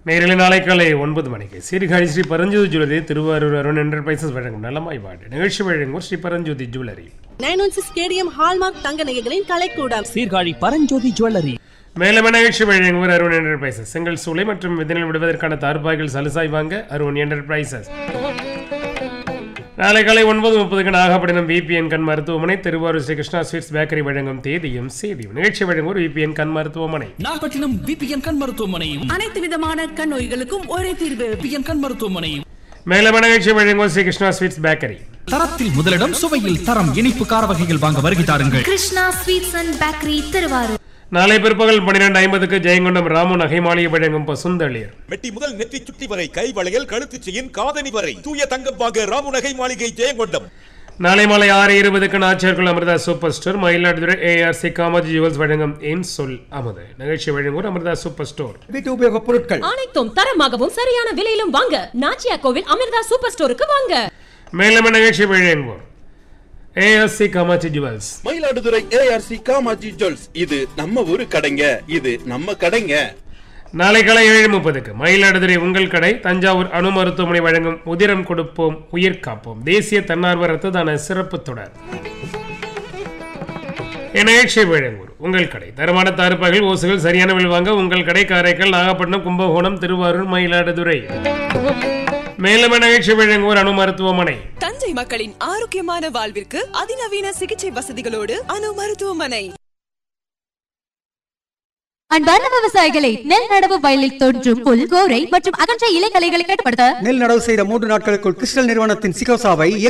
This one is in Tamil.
நேரில் நாளை காலை ஒன்பது மணிக்கு சீர்காழி ஸ்ரீ பரஞ்சோதி ஜுவல்லரி திருவாரூர் அருண் என்டர்பிரைசஸ் வழங்கும் நலமாய் வாடு நிகழ்ச்சி வழங்கும் Sri Paranjothi jewellery nine one six KDM hallmark தங்க நகைகளின் கலைக்கூடம் சீர்காழி பரஞ்சோதி ஜுவல்லரி மேலும் நிகழ்ச்சி வழங்குவர் அருண் என்டர்பிரைசஸ் செங்கல் சூளை மற்றும் விதனில் விடுவதற்கான தார்பாய்கள் சலுசாய் வாங்க அருண் என்டர்பிரைசஸ் நாளை காலை ஒன்பது முப்பதுக்கு நாகப்பட்டினம் விபிஎன் கண் மருத்துவமனை திருவாரூர் ஸ்ரீ கிருஷ்ணா ஸ்வீட்ஸ் பேக்கரி வழங்கும் தேதியும் செய்தியும் நிகழ்ச்சி வழங்குவோர் விபிஎன் கண் மருத்துவமனை நாகப்பட்டினம் பிபிஎன் கண் மருத்துவமனையும் அனைத்து விதமான கண் நோய்களுக்கும் ஒரே தீர்வு பிபிஎன் கண் மருத்துவமனையும் மேலும் நிகழ்ச்சி வழங்குவோர் ஸ்ரீ கிருஷ்ணா ஸ்வீட்ஸ் பேக்கரி தரத்தில் முதலிடம் சுவையில் தரம் இனிப்பு கார வகைகள் வாங்க வருகை தாருங்கள் Krishna sweets and bakery Thiruvarur நாளை பிற்பகல் பன்னிரெண்டு ஐம்பதுக்கு ஜெயங்கொண்டம் ராமு நகை மாளிகை வழங்கும் பசுந்தளிர் மெட்டி முதல் நெற்றி சுட்டி வரை கை வளையல் கழுத்து செயின் காதணி வரை தூய தங்கம் வாங்க ராமுநகை மாளிகை ஜெயங்கொண்டம் நாளை மாலை ஆறு இருபதுக்கு நாச்சியார்கள் Amirtha super store Mayiladuthurai ARC Kamaji jewels வழங்கும் என் சொல் அமுது நிகழ்ச்சி வழங்குவோர் அமிர்தா சூப்பர் ஸ்டோர் வீட்டு உபயோகப் பொருட்கள் அனைத்தும் தரமாகவும் சரியான விலையிலும் வாங்க நாச்சியா கோவில் அமிர்தா சூப்பர் ஸ்டோருக்கு வாங்க மேலும் நிகழ்ச்சி வழங்குவோர் ARC Kamaji jewels Mayiladuthurai ARC Kamaji jewels இது நம்ம ஊரு கடைங்க இது நம்ம கடைங்க நாளை காலை ஏழு முப்பதுக்கு மயிலாடுதுறை உங்கள் கடை தஞ்சாவூர் அணு மருத்துவமனை வழங்கும் உதிரம் கொடுப்போம் உயிர் காப்போம் தேசிய தன்னார்வ ரத்த தான சிறப்பு தொடர் நிகழ்ச்சி வழங்குவோர் உங்கள் கடை தரமான தார்ப்பாய்கள் ஓசுகள் சரியான விலை வாங்க உங்கள் கடை காரைக்கால் நாகப்பட்டினம் கும்பகோணம் திருவாரூர் மயிலாடுதுறை மேலும் நிகழ்ச்சி வழங்குவோர் அணு மருத்துவமனை தஞ்சை மக்களின் ஆரோக்கியமான வாழ்விற்கு அதிநவீன சிகிச்சை வசதிகளோடு அணு மருத்துவமனை அன்பார்ந்த விவசாயிகளை நெல் நடவு வயலில் தோன்றும் புல் கோரை மற்றும் அகன்ற இலைக்கலைகளை கட்டுப்படுத்த நெல் நடவு செய்த மூன்று நாட்களுக்குள் கிறிஸ்டல் நிறுவனத்தின் சிகோசாவை